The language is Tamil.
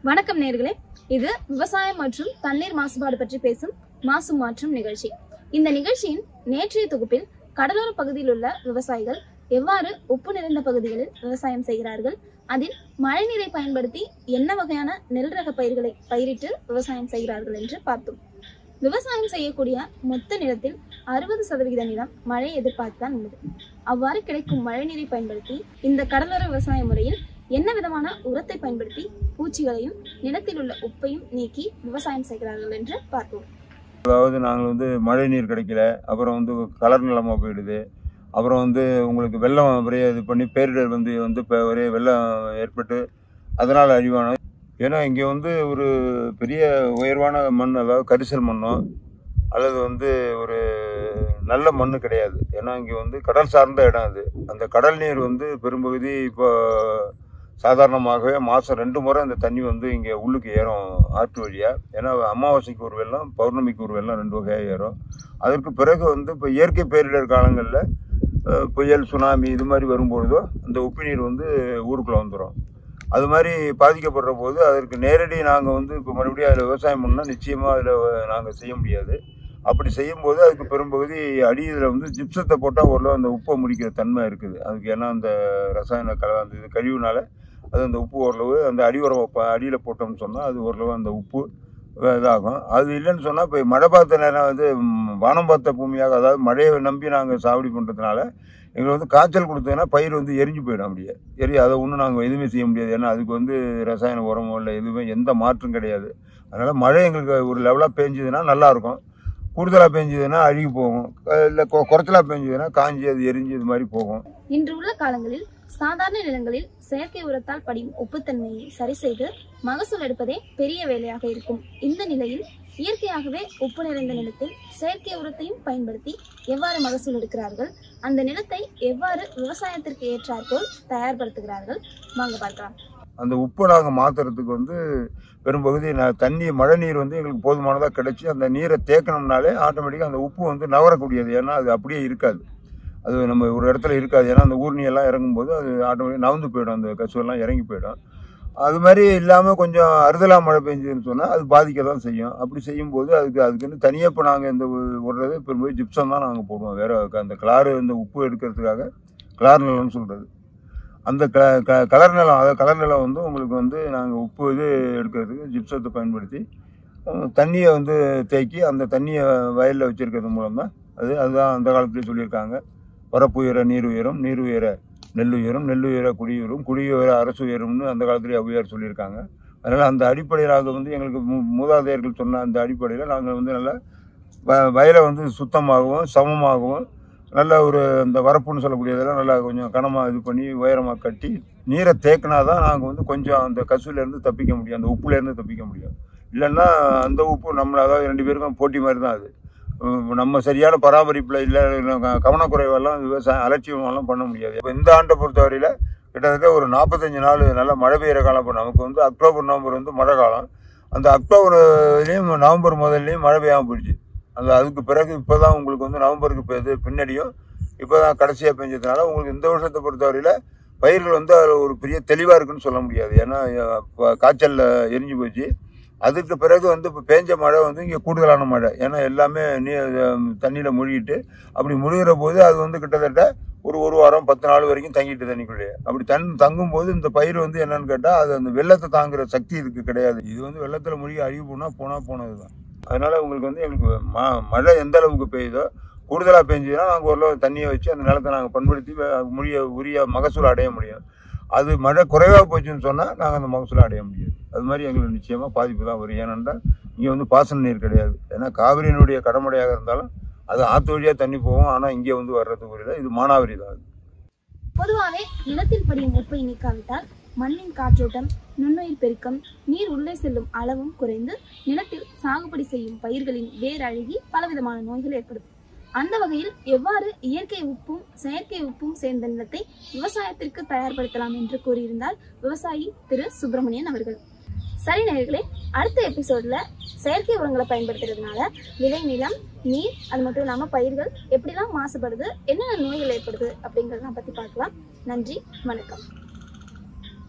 வணக்கம் நேர்களே இது விவசாயம் மற்றும் தண்ணீர் மாசுபாடு பற்றி பேசும் மாசு மாற்றும் நிகழ்ச்சி இந்த நிகழ்ச்சியின் நேற்றைய தொகுப்பில் கடலோர பகுதியில் உள்ள விவசாயிகள் எவ்வாறு உப்பு நிறைந்த பகுதிகளில் விவசாயம் செய்கிறார்கள் அதில் மழைநீரை பயன்படுத்தி என்ன வகையான நெல் ரக பயிர்களை பயிரிட்டு விவசாயம் செய்கிறார்கள் என்று பார்த்தோம் விவசாயம் செய்யக்கூடிய மொத்த நிலத்தில் அறுபது சதவிகித நிலம் மழை எதிர்பார்த்து தான் உள்ளது அவ்வாறு கிடைக்கும் மழைநீரை பயன்படுத்தி இந்த கடலோர விவசாய முறையில் என்ன விதமான உரத்தை பயன்படுத்தி பூச்சிகளையும் நிலத்தில் உள்ள உப்பையும் நீக்கி விவசாயம் செய்கிறார்கள் என்று பார்ப்போம் அதாவது நாங்கள் வந்து மழை நீர் கிடைக்கல அப்புறம் வந்து கலர் நிலமாக போயிடுது அப்புறம் வந்து உங்களுக்கு வெள்ளம் ஒரே இது பண்ணி பேரிடர் வந்து வந்து இப்போ ஒரே வெள்ளம் ஏற்பட்டு அதனால் அழிவான ஏன்னா இங்கே வந்து ஒரு பெரிய உயர்வான மண் அதாவது கரிசல் மண்ணோ அல்லது வந்து ஒரு நல்ல மண் கிடையாது ஏன்னா இங்கே வந்து கடல் சார்ந்த இடம் அது அந்த கடல் நீர் வந்து பெரும்பகுதி இப்போ சாதாரணமாகவே மாதம் ரெண்டு முறை அந்த தண்ணி வந்து இங்கே உள்ளுக்கு ஏறும் ஆற்று வழியாக ஏன்னா அமாவாசைக்கு ஒரு வெள்ளம் பௌர்ணமிக்கு ஒரு வெள்ளம் ரெண்டு வகையாக ஏறும் அதற்கு பிறகு வந்து இப்போ இயற்கை பேரிடர் காலங்களில் அஹ், புயல் சுனாமி இது மாதிரி வரும்பொழுதோ அந்த உப்பு நீர் வந்து ஊருக்குள்ளே வந்துடும் அது மாதிரி பாதிக்கப்படுற போது அதற்கு நேரடி நாங்கள் வந்து இப்போ மறுபடியும் அதில் விவசாயம் பண்ணால் நிச்சயமாக அதில் நாங்கள் செய்ய முடியாது அப்படி செய்யும்போது அதுக்கு பெரும்பகுதி அடியில் வந்து ஜிப்சத்தை போட்டால் ஓரளவு அந்த உப்பை முடிக்கிற தன்மை இருக்குது அதுக்கு ஏன்னா அந்த ரசாயன கல அந்த இது கழிவுனால அது அந்த உப்பு ஓரளவு அந்த அடியுரம் அடியில் போட்டோம்னு சொன்னால் அது ஓரளவு அந்த உப்பு இதாகும் அது இல்லைன்னு சொன்னால் இப்போ மழை பார்த்த நேரம் வந்து ம், வானம் பார்த்த பூமியாக அதாவது மழையை நம்பி நாங்கள் சாவடி பண்ணுறதுனால எங்களுக்கு வந்து காய்ச்சல் கொடுத்ததுன்னா பயிர் வந்து எரிஞ்சு போயிடும் அப்படியே எரி அதை ஒன்றும் நாங்கள் எதுவுமே செய்ய முடியாது ஏன்னா அதுக்கு வந்து ரசாயன உரமோ இல்லை எதுவுமே எந்த மாற்றும் கிடையாது அதனால் மழை எங்களுக்கு ஒரு லெவலாக பேஞ்சுதுன்னா நல்லாயிருக்கும் கூடுதலாக பேஞ்சுதுன்னா அழுகி போகும் இல்லை குறைச்சலாக பேஞ்சுதுன்னா காஞ்சி அது எரிஞ்சு இது மாதிரி போகும் இன்று உள்ள காலங்களில் சாதாரண நிலங்களில் செயற்கை உரத்தால் படியும் உப்புத்தன்மையை சரி செய்து மகசூல் எடுப்பதே பெரிய வேலையாக இருக்கும் இந்த நிலையில் இயற்கையாகவே உப்பு நிறைந்த நிலத்தில் செயற்கை உரத்தையும் பயன்படுத்தி எவ்வாறு மகசூல் எடுக்கிறார்கள் அந்த நிலத்தை எவ்வாறு விவசாயத்திற்கு ஏற்றாற்போல் தயார்படுத்துகிறார்கள் வாங்க பார்க்கலாம் அந்த உப்பை நாங்கள் மாற்றுறதுக்கு வந்து பெரும்பகுதி நான் தண்ணி மழை நீர் வந்து எங்களுக்கு போதுமானதாக கிடைச்சி அந்த நீரை தேக்கணும்னாலே ஆட்டோமேட்டிக்காக அந்த உப்பு வந்து நவரக்கூடியது ஏன்னா அது அப்படியே இருக்காது அது நம்ம ஒரு இடத்துல இருக்காது ஏன்னா அந்த ஊர்னி எல்லாம் இறங்கும்போது அது ஆட்டோமேட்டிக் நவுந்து போயிடும் அந்த கசுவெல்லாம் இறங்கி போயிடும் அது மாதிரி இல்லாமல் கொஞ்சம் அறுதலா மழை பெஞ்சதுன்னு சொன்னால் அது பாதிக்க தான் செய்யும் அப்படி செய்யும்போது அதுக்கு அதுக்குன்னு தனியாக இப்போ நாங்கள் இந்த விடுறது பெரும்போது ஜிப்சம் தான் நாங்கள் போடுவோம் வேறு அந்த கிளாறு இந்த உப்பு எடுக்கிறதுக்காக கிளார் நிலம்னு சொல்கிறது அந்த க க கலர் நிலம் அதாவது கலர் நிலம் வந்து உங்களுக்கு வந்து நாங்கள் உப்பு இது எடுக்கிறதுக்கு ஜிப்சத்தை பயன்படுத்தி அஹ், தண்ணியை வந்து தேக்கி அந்த தண்ணியை வயலில் வச்சுருக்கிறது மூலம் தான் அது அதுதான் அந்த காலத்துலேயே சொல்லியிருக்காங்க வரப்பு உயர நீர் உயரும் நீர் உயர நெல் உயரும் நெல் உயர குடியுயரும் குடியுயர அரசு உயரும்னு அந்த காலத்துலேயே ஔவையார் சொல்லியிருக்காங்க அதனால் அந்த அடிப்படையில் வந்து எங்களுக்கு மூ மூதாதையர்கள் சொன்ன அந்த அடிப்படையில் நாங்கள் வந்து நல்லா வ வயலை வந்து சுத்தமாகவும் சமமாகவும் நல்ல ஒரு இந்த வரப்புன்னு சொல்லக்கூடியதெல்லாம் நல்லா கொஞ்சம் கனமாக இது பண்ணி உயரமாக கட்டி நீரை தேக்கினா தான் நாங்கள் வந்து கொஞ்சம் அந்த கசுலேருந்து தப்பிக்க முடியும் அந்த உப்புலேருந்து தப்பிக்க முடியும் இல்லைன்னா அந்த உப்பு நம்மளை அதாவது ரெண்டு பேருக்கும் போட்டி மாதிரி தான் அது உம் நம்ம சரியான பராமரிப்பில் இல்லை க- கவனக்குறைவெல்லாம் விவசாயம் அலட்சியமெல்லாம் பண்ண முடியாது இப்போ இந்த ஆண்டை பொறுத்தவரையில் கிட்டத்தட்ட ஒரு நாற்பத்தஞ்சு நாள் நல்லா மழை பெய்கிற காலம் இப்போ நமக்கு வந்து அக்டோபர் நவம்பர் வந்து மழை காலம் அந்த அக்டோபர்லேயும் நவம்பர் முதல்லையும் மழை பெய்யாமல் போயிடுச்சு அந்த அதுக்கு பிறகு இப்போ தான் உங்களுக்கு வந்து நவம்பருக்கு பெய்யுது பின்னாடியும் இப்போ தான் கடைசியாக பெஞ்சதுனால உங்களுக்கு இந்த வருஷத்தை பொறுத்தவரையில் பயிர்கள் வந்து அதில் ஒரு பெரிய தெளிவாக இருக்குன்னு சொல்ல முடியாது ஏன்னா அஹ், இப்போ காய்ச்சலில் எரிஞ்சு போச்சு அதுக்கு பிறகு வந்து இப்போ பேஞ்ச மழை வந்து இங்கே கூடுதலான மழை ஏன்னா எல்லாமே நீ தண்ணியில் முழுகிட்டு அப்படி முழுகிற போது அது வந்து கிட்டத்தட்ட ஒரு ஒரு வாரம் பத்து நாள் வரைக்கும் தங்கிட்டு தண்ணிக்குள்ளேயே அப்படி தன் தங்கும்போது இந்த பயிர் வந்து என்னன்னு கேட்டால் அது அந்த வெள்ளத்தை தாங்குற சக்தி இதுக்கு கிடையாது இது வந்து வெள்ளத்தில் முழுகி அழிவு போனால் போனால் போனது தான் அதனால உங்களுக்கு வந்து எங்களுக்கு ம மழை எந்த அளவுக்கு பெய்யுதோ கூடுதலாக பெஞ்சதுன்னா நாங்கள் ஓரளவு தண்ணியை வச்சு அந்த நிலத்தை நாங்கள் பண்படுத்தி வே- முடிய உரிய மகசூல் அடைய முடியும் அது மழை குறைவாக போச்சுன்னு சொன்னால் நாங்கள் அந்த மகசூலை அடைய முடியாது அது மாதிரி எங்களுக்கு நிச்சயமாக பாதிப்பு தான் வரும் ஏனென்றால் இங்கே வந்து பாசன நீர் கிடையாது ஏன்னா காவிரியினுடைய கடமுடையாக இருந்தாலும் அது ஆற்று வழியாக தண்ணி போகும் ஆனால் இங்கே வந்து வர்றதுக்கு இல்லை இது மானாவரி தான் அது பொதுவாகவே நிலத்தில் படியும் உப்பை நீக்காவிட்டால் மண்ணின் காற்றோட்டம் நுண்ணுயிர் பெருக்கம் நீர் உள்ளே செல்லும் அளவும் குறைந்து நிலத்தில் சாகுபடி செய்யும் பயிர்களின் வேர் அழுகி பலவிதமான நோய்கள் ஏற்படும் அந்த வகையில் எவ்வாறு இயற்கை உப்பும் செயற்கை உப்பும் சேர்ந்த நிலத்தை விவசாயத்திற்கு தயார்படுத்தலாம் என்று கூறியிருந்தார் விவசாயி திரு சுப்பிரமணியன் அவர்கள் சரி நேயர்களே அடுத்த எபிசோட்ல செயற்கை உரங்களை பயன்படுத்துறதுனால விளை நிலம் நீர் அது மட்டும் இல்லாம பயிர்கள் எப்படிலாம் மாசுபடுது என்னென்ன நோய்கள் ஏற்படுது அப்படிங்கறத பத்தி பார்க்கலாம் நன்றி வணக்கம்